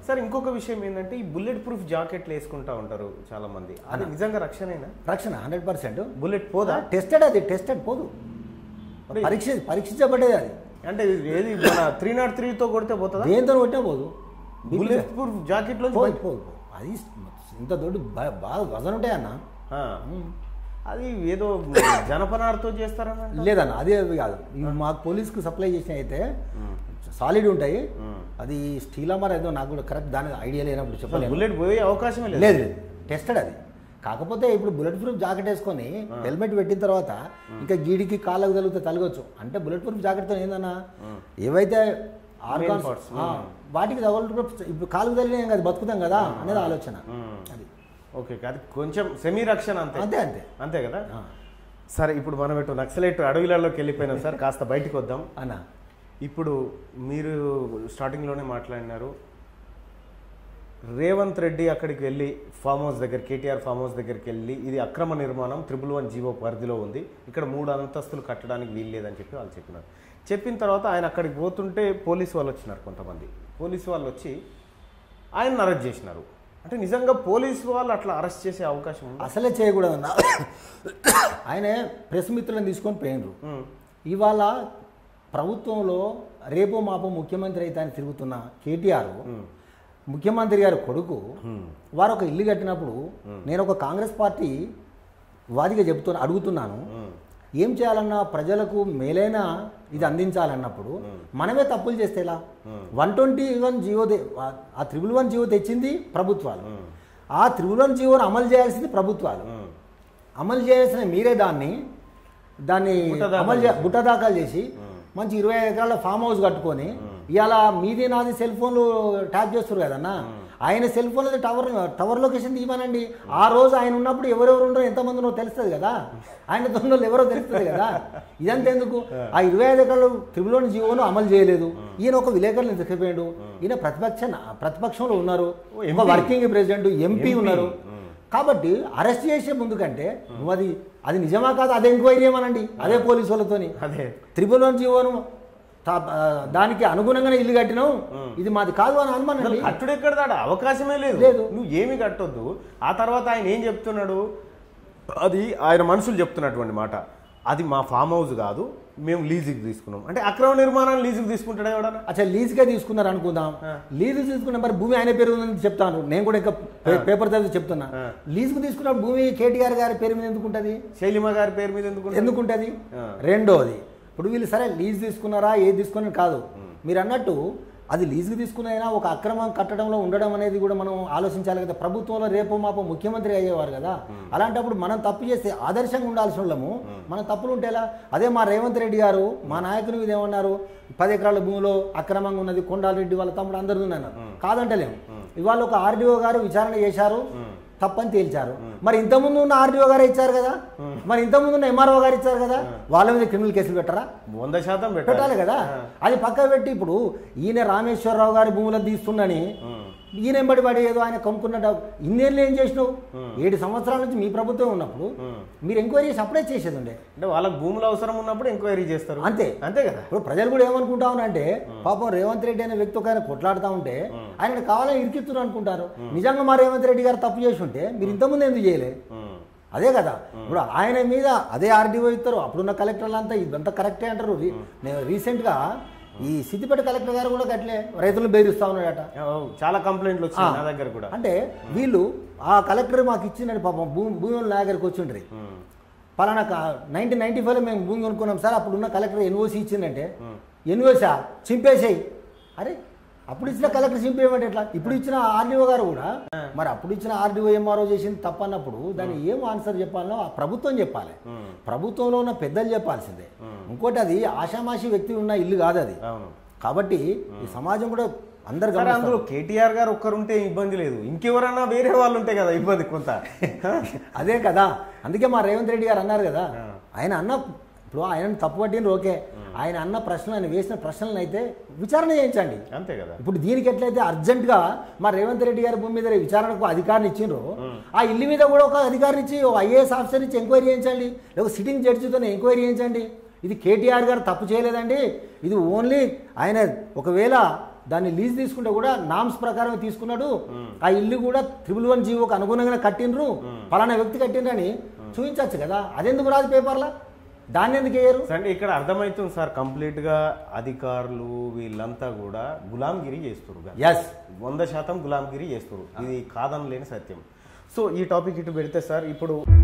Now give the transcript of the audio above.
Sir ఇంకొక విషయం ఏంటంటే ఈ బుల్లెట్ ప్రూఫ్ జాకెట్లు వేసుకుంటా ఉంటారు చాలా మంది అది నిజంగా రక్షణేనా రక్షణ హండ్రెడ్ పర్సెంట్ బుల్లెట్ పోదా టెస్టెడ్ అది టెస్టెడ్ పోదు పరీక్ష పరీక్షించబడేది అది అంటే ఇది ఏది మన త్రీ నాట్ త్రీతో కొడితే పోతుందా దేంతో కొట్టినా పోదు బుల్లెట్ ప్రూఫ్ జాకెట్ లో పోదు పోదు పోదు. అది ఇంత దొడ్డు బా- బాగా వజన్ ఉంటాయి అన్న అది ఏదో జనపనారతో చేస్తారన్న లేదన్న అదే అవి కాదు ఇవి మాకు పోలీస్కి సప్లై చేసిన అయితే సాలిడ్ ఉంటాయి అది స్టీల్ అమర్ ఏదో నాకు కూడా కరెక్ట్ దాని ఐడియా లేనప్పుడు చెప్పలేదు బుల్లెట్ పోయే అవకాశమే లేదు లేదు లేదు టెస్టెడ్ అది కాకపోతే ఇప్పుడు బుల్లెట్ ప్రూఫ్ జాకెట్ వేసుకొని హెల్మెట్ పెట్టిన తర్వాత ఇంకా గీడికి కాళ్ళకు తగిలితే తలగొచ్చు అంటే బుల్లెట్ ప్రూఫ్ జాకెట్తో ఏందన్నా ఏవైతే ఆర్గాన్స్ parts. వాటికి తగలు ఇప్పుడు కాలుకు తగిలిన కదా బతుకుతాం కదా అనేది ఆలోచన అది ఓకే అది కొంచెం సెమీ రక్షణ అంతే అంతే అంతే అంతే కదా ఆ. సరే ఇప్పుడు మనం ఇటు నక్సలైట్ అడవిలలోకి వెళ్ళిపోయినాం సార్ కాస్త బయటికి వద్దాం అన్న ఇప్పుడు మీరు స్టార్టింగ్లోనే మాట్లాడినారు రేవంత్ రెడ్డి అక్కడికి వెళ్ళి ఫామ్ హౌస్ దగ్గర కేటీఆర్ ఫామ్ హౌస్ దగ్గరికి వెళ్ళి ఇది అక్రమ నిర్మాణం త్రిబుల్ వన్ జీవో పరిధిలో ఉంది ఇక్కడ మూడు అంతస్తులు కట్టడానికి వీలు లేదని చెప్పి వాళ్ళు చెప్పినారు చెప్పిన తర్వాత ఆయన అక్కడికి పోతుంటే పోలీసు వాళ్ళు వచ్చినారు కొంతమంది పోలీసు వాళ్ళు వచ్చి ఆయన అరెస్ట్ చేసినారు అంటే నిజంగా పోలీసు వాళ్ళు అట్లా అరెస్ట్ చేసే అవకాశం ఉంది అసలే చేయకూడదన్న ఆయన ప్రెస్ మిత్రులను తీసుకొని పోయినరు ఇవాళ ప్రభుత్వంలో రేపో మాపో ముఖ్యమంత్రి అయితే అని తిరుగుతున్న కేటీఆర్ ముఖ్యమంత్రి గారి కొడుకు వారు ఒక ఇల్లు కట్టినప్పుడు నేను ఒక కాంగ్రెస్ పార్టీ వాదిగా చెబుతున్నా అడుగుతున్నాను ఏం చేయాలన్నా ప్రజలకు మేలైన ఇది అందించాలన్నప్పుడు మనమే తప్పులు చేస్తే ఎలా వన్ ట్వంటీ వన్ జియో దే- ఆ- ఆ త్రిబుల్ వన్ జియో తెచ్చింది ప్రభుత్వాలు ఆ త్రిబుల్ వన్ జియోను అమలు చేయాల్సింది ప్రభుత్వాలు అమలు చేయాల్సిన మీరే దాన్ని దాన్ని బుట్ట దాఖలు అమలు చే- బుట్ట దాఖలు చేసి మంచి ఇరవై ఎకరాల ఫామ్ హౌస్ కట్టుకొని ఇవాళ మీది నాది సెల్ ఫోన్లు ట్యాప్ చేస్తారు కదన్నా ఆయన cell phone tower tower location తీయమనండి ఆ రోజు ఆయన ఉన్నప్పుడు ఎవరెవరు ఉండరో ఎంతమంది ఉన్నో తెలుస్తుంది కదా ఆయన తొందరలో ఎవరో తెలుస్తుంది కదా ఇదంతా ఎందుకు ఆ ఇరవై ఐదు ఎకరాలు త్రిబులోని జీవోను అమలు చేయలేదు ఈయన ఒక విలేకరులు తీసుకుపోయాడు ఈయన ప్రతిపక్ష ప్రతిపక్షంలో ఉన్నారు ఒక వర్కింగ్ ప్రెసిడెంట్ ఎంపీ ఉన్నారు కాబట్టి అరెస్ట్ చేసే ముందు కంటే నువ్వు అది అది నిజమా కాదు అదే ఎంక్వైరీ చేయమనండి అదే పోలీసు వాళ్ళతోని అదే త్రిపుల్ వన్ జీవోను తా- ఆ, దానికి అనుగుణంగానే ఇల్లు కట్టినావు ఇది మాది కాదు అని అనుమానండి కట్టుడు ఎక్కడ దాడ అవకాశమే లేదు లేదు. నువ్వు ఏమి కట్టొద్దు ఆ తర్వాత ఆయన ఏం చెప్తున్నాడు అది ఆయన మనుషులు చెప్తున్నటువంటి మాట అది మా ఫామ్ హౌస్ కాదు మేము లీజుకి తీసుకున్నాం అంటే అక్రమ నిర్మాణాన్ని లీజుకి తీసుకుంటాడా ఎవడన్నా అచ్చా లీజ్గా తీసుకున్నారు అనుకుందాం లీజు తీసుకున్న మరి భూమి ఆయన పేరు ఉందని చెప్తాను నేను కూడా ఇంకా పే- పేపర్ చదివి చెప్తున్నా లీజుకు తీసుకున్న భూమి కేటీఆర్ గారి పేరు మీద ఎందుకు ఉంటుంది శైలిమ గారి పేరు మీద ఎందుకు ఉంటుంది? ఎందుకుంటుంది ఆ. రెండోది ఇప్పుడు వీళ్ళు సరే లీజ్ తీసుకున్నారా ఏది తీసుకుని కాదు మీరు అన్నట్టు అది లీజుకి తీసుకున్నైనా ఒక అక్రమం కట్టడంలో ఉండడం అనేది కూడా మనం ఆలోచించాలి కదా ప్రభుత్వంలో రేపు మాపో ముఖ్యమంత్రి అయ్యేవారు కదా అలాంటప్పుడు మనం తప్పు చేస్తే ఆదర్శంగా ఉండాల్సిన వాళ్ళము మన తప్పులు ఉంటేలా అదే మా రేవంత్ రెడ్డి గారు మా నాయకుని మీద ఏమన్నారు పది ఎకరాల భూమిలో అక్రమంగా ఉన్నది కొండారెడ్డి వాళ్ళ తమ్ముడు అందరిది ఉన్నారు కాదంటలేము ఇవాళ ఒక ఆర్డీఓ గారు విచారణ చేశారు తప్పని తేల్చారు మరి ఇంతకుముందు ఉన్న ఆర్డీఓ గారు ఇచ్చారు కదా మరి ఇంతకుముందు ఉన్న ఎంఆర్ఓ గారు ఇచ్చారు కదా వాళ్ళ మీద క్రిమినల్ కేసులు పెట్టరా వంద శాతం పెట్టాలి పెట్టాలి కదా అది పక్క పెట్టి ఇప్పుడు ఈయన రామేశ్వరరావు గారి భూములను తీస్తుండని ఈయన ఎంబడి పడి ఏదో ఆయన కొనుక్కున్న డబ్బు ఇన్నేళ్ళు ఏం చేసినావు ఏడు సంవత్సరాల నుంచి మీ ప్రభుత్వం ఉన్నప్పుడు మీరు ఎంక్వైరీ చేసి అప్పుడే చేసేది ఉండే అంటే వాళ్ళకి భూములు అవసరం ఉన్నప్పుడు ఎంక్వైరీ చేస్తారు అంతే అంతే కదా ఇప్పుడు ప్రజలు కూడా ఏమనుకుంటా ఉన్నారంటే పాపం రేవంత్ రెడ్డి అనే వ్యక్తి ఒక ఆయన కొట్లాడుతూ ఉంటే ఆయన కావాలని ఇరికిస్తున్నారు అనుకుంటారు నిజంగా మా రేవంత్ రెడ్డి గారు తప్పు చేసి ఉంటే మీరు ఇంతకుముందు ఎందుకు చేయలే ఉమ్. అదే కదా ఇప్పుడు ఆయన మీద అదే ఆర్డీఓ ఇస్తారు అప్పుడున్న కలెక్టర్లు అంతా ఇదంతా కరెక్టే అంటారు రీ- నేను రీసెంట్గా ఈ సిద్దిపేట కలెక్టర్ గారు కూడా అట్లే రైతులు బెదిరిస్తా ఉన్నాడట ఓ, చాలా కంప్లైంట్లు వచ్చినాయి నా దగ్గర కూడా అంటే వీళ్ళు ఆ కలెక్టర్ మాకు ఇచ్చినాడు పాపం భూమి భూమి వాళ్ళ నా దగ్గరికి వచ్చిండ్రి ఉమ్. పలానా నైన్టీన్ నైన్టీ ఫైవ్లో మేము భూమి కొనుక్కున్నాం సార్ అప్పుడున్న కలెక్టర్ ఎన్ఓసి ఇచ్చిందంటే ఎన్ఓసా చింపేసేయి అరే అప్పుడు ఇచ్చిన కలెక్టర్ చింపేయమంటే ఎట్లా ఇప్పుడు ఇచ్చిన ఆర్డీఓ గారు కూడా మరి అప్పుడు ఇచ్చిన ఆర్డీఓ ఎంఆర్ఓ చేసింది తప్పన్నప్పుడు దాన్ని ఏం ఆన్సర్ చెప్పాలనో ఆ ప్రభుత్వం చెప్పాలి ప్రభుత్వంలో ఉన్న పెద్దలు చెప్పాల్సిందే ఇంకోటి అది ఆషామాషి వ్యక్తి ఉన్న ఇల్లు కాదు అది అవును కాబట్టి ఈ సమాజం కూడా అందరు సరే గమనిస్తారు. అందులో కేటీఆర్ గారు ఒక్కరుంటే ఇబ్బంది లేదు ఇంకెవరన్నా వేరే వాళ్ళు ఉంటే కదా ఇబ్బంది కొంత అదే కదా అందుకే మా రేవంత్ రెడ్డి గారు అన్నారు కదా ఆయన అన్న ఇప్పుడు ఆయన తప్పు పట్టిండ్రు ఓకే ఆయన అన్న ప్రశ్నలు ఆయన వేసిన ప్రశ్నలను అయితే విచారణ చేయించండి అంతే కదా ఇప్పుడు దీనికి ఎట్లయితే అర్జెంటుగా మా రేవంత్ రెడ్డి గారి భూమి మీద విచారణకు అధికారిని ఇచ్చిండ్రు ఆ ఇల్లు మీద కూడా ఒక అధికారిని ఇచ్చి ఒక ఐఏఎస్ ఆఫీసర్ ఇచ్చి ఎంక్వైరీ చేయించండి లేకపోతే సిట్టింగ్ జడ్జితో ఎంక్వైరీ చేయించండి ఇది కేటీఆర్ గారు తప్పు చేయలేదండి ఇది ఓన్లీ ఆయన ఒకవేళ దాన్ని లీజ్ తీసుకుంటే కూడా నామ్స్ ప్రకారం తీసుకున్నాడు ఆ ఇల్లు కూడా త్రిబుల్ వన్ జీవోకి అనుగుణంగానే కట్టిండ్రు ఫలానా వ్యక్తి కట్టిండ్రని చూపించవచ్చు కదా అదెందుకు రాదు పేపర్లో దాన్ని ఎందుకు వేయరు అంటే ఇక్కడ అర్థమవుతుంది సార్ కంప్లీట్ గా అధికారులు వీళ్ళంతా కూడా గులాంగిరి చేస్తారు కదా. ఎస్ వంద శాతం గులాంగిరి చేస్తారు ఇది కాదనలేని సత్యం సో ఈ టాపిక్ ఇటు పెడితే సార్ ఇప్పుడు